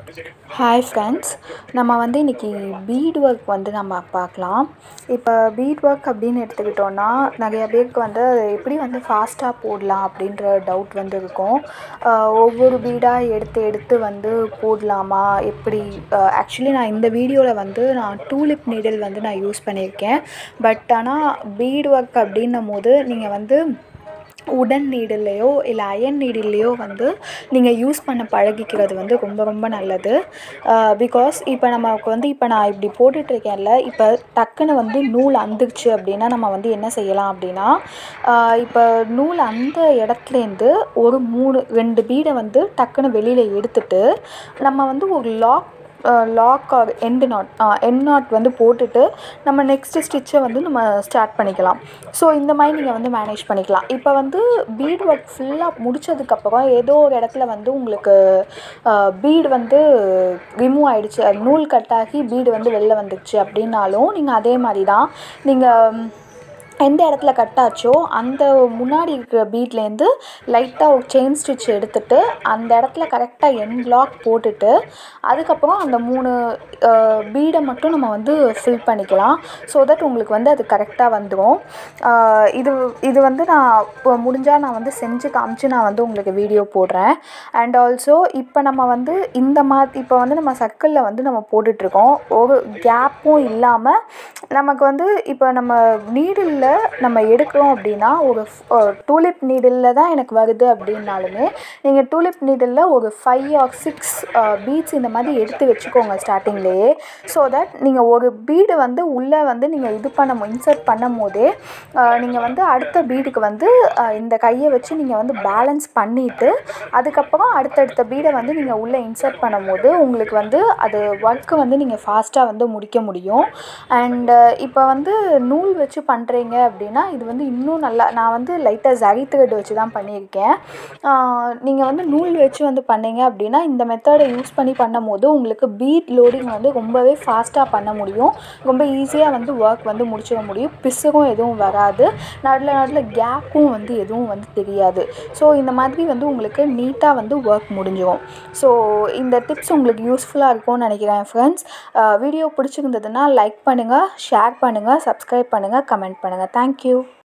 hi friends நம்ம வந்து இன்றைக்கி பீட் ஒர்க் வந்து நம்ம பார்க்கலாம் இப்போ பீட் ஒர்க் அப்படின்னு எடுத்துக்கிட்டோன்னா நிறைய பேருக்கு வந்து அது எப்படி வந்து ஃபாஸ்ட்டாக போடலாம் அப்படின்ற டவுட் வந்து இருக்கும் ஆஹ் ஒவ்வொரு பீடாக எடுத்து எடுத்து வந்து போடலாமா எப்படி ஆக்சுவலி நான் இந்த வீடியோவில் வந்து நான் டூலிப் நீடில் வந்து நான் யூஸ் பண்ணியிருக்கேன் பட் ஆனால் பீட் ஒர்க் அப்படின்னும் போது நீங்கள் வந்து உடன் நீடில்லையோ இல்லை அயன் நீடில்லையோ வந்து நீங்கள் யூஸ் பண்ண பழகிக்கிறது வந்து ரொம்ப ரொம்ப நல்லது பிகாஸ் இப்போ நமக்கு வந்து இப்போ நான் இப்படி போட்டுட்ருக்கேன்ல இப்போ டக்குன்னு வந்து நூல் அந்துக்குச்சு அப்படின்னா நம்ம வந்து என்ன செய்யலாம் அப்படின்னா ஆஹ் இப்போ நூல் அந்த இடத்துலேருந்து ஒரு மூணு ரெண்டு பீடை வந்து டக்குன்னு வெளியில் எடுத்துட்டு நம்ம வந்து ஒரு lock lock or end not end not வந்து போட்டுட்டு நம்ம நெக்ஸ்ட்டு ஸ்டிச்சை வந்து நம்ம ஸ்டார்ட் பண்ணிக்கலாம் ஸோ இந்த மாதிரி நீங்கள் வந்து மேனேஜ் பண்ணிக்கலாம் இப்போ வந்து பீட் ஒர்க் ஃபுல்லாக முடிச்சதுக்கப்புறம் ஏதோ ஒரு இடத்துல வந்து உங்களுக்கு பீடு வந்து ரிமூவ் ஆகிடுச்சு நூல் கட்டாகி பீடு வந்து வெளில வந்துடுச்சு அப்படின்னாலும் நீங்கள் அதே மாதிரி தான் நீங்கள் எந்த இடத்துல கட் ஆச்சோ அந்த முன்னாடி இருக்கிற பீட்லேருந்து லைட்டாக ஒரு செயின் ஸ்டிச் எடுத்துட்டு அந்த இடத்துல கரெக்டாக என் பிளாக் போட்டுட்டு அதுக்கப்புறம் அந்த மூணு பீடை மட்டும் நம்ம வந்து ஃபில் பண்ணிக்கலாம் ஸோ தட் உங்களுக்கு வந்து அது கரெக்டாக வந்துடும் இது இது வந்து நான் இப்போ முடிஞ்சால் நான் வந்து செஞ்சு காமிச்சு நான் வந்து உங்களுக்கு வீடியோ போடுறேன் அண்ட் ஆல்சோ இப்போ நம்ம வந்து இந்த மாதிரி இப்போ வந்து நம்ம சர்க்கிளில் வந்து நம்ம போட்டுட்ருக்கோம் ஒரு கேப்பும் இல்லாமல் நமக்கு வந்து இப்போ நம்ம நீடிலில் நம்ம எடுக்கிறோம் அப்படின்னா ஒரு டூலிப் நீடிலில் தான் எனக்கு வருது அப்படின்னாலுமே நீங்கள் டூலிப் நீடிலில் ஒரு ஃபைவ் ஆர் சிக்ஸ் பீட்ஸ் இந்த மாதிரி எடுத்து வச்சுக்கோங்க ஸ்டார்டிங்லேயே ஸோ தட் நீங்கள் ஒரு பீடு வந்து உள்ளே வந்து நீங்கள் இது பண்ண இன்சர்ட் பண்ணும் போதே நீங்கள் வந்து அடுத்த பீடுக்கு வந்து இந்த கையை வச்சு நீங்கள் வந்து பேலன்ஸ் பண்ணிவிட்டு அதுக்கப்புறம் அடுத்தடுத்த பீடை வந்து நீங்கள் உள்ளே இன்சர்ட் பண்ணும்போது உங்களுக்கு வந்து அது ஒர்க்கு வந்து நீங்கள் ஃபாஸ்ட்டாக வந்து முடிக்க முடியும் அண்டு இப்போ வந்து நூல் வச்சு பண்ணுறீங்க அப்படின்னா இது வந்து இன்னும் நல்லா நான் வந்து லைட்டாக ஜரி த்ரெட் வச்சு தான் பண்ணியிருக்கேன் நீங்கள் வந்து நூல் வச்சு வந்து பண்ணீங்க அப்படின்னா இந்த மெத்தடை யூஸ் பண்ணி பண்ணும்போது உங்களுக்கு பீட் லோடிங் வந்து ரொம்பவே ஃபாஸ்ட்டாக பண்ண முடியும் ரொம்ப ஈஸியாக வந்து ஒர்க் வந்து முடிச்சிட முடியும் பிசுகும் எதுவும் வராது நடுவில் நடுவில் கேப்பும் வந்து எதுவும் வந்து தெரியாது ஸோ இந்த மாதிரி வந்து உங்களுக்கு நீட்டாக வந்து ஒர்க் முடிஞ்சிடும் ஸோ இந்த டிப்ஸ் உங்களுக்கு யூஸ்ஃபுல்லாக இருக்கும்னு நினைக்கிறேன் ஃப்ரெண்ட்ஸ் வீடியோ பிடிச்சிருந்ததுன்னா லைக் பண்ணுங்கள் ஷேர் பண்ணுங்கள் சப்ஸ்கிரைப் பண்ணுங்கள் கமெண்ட் பண்ணுங்கள் தேங்க்யூ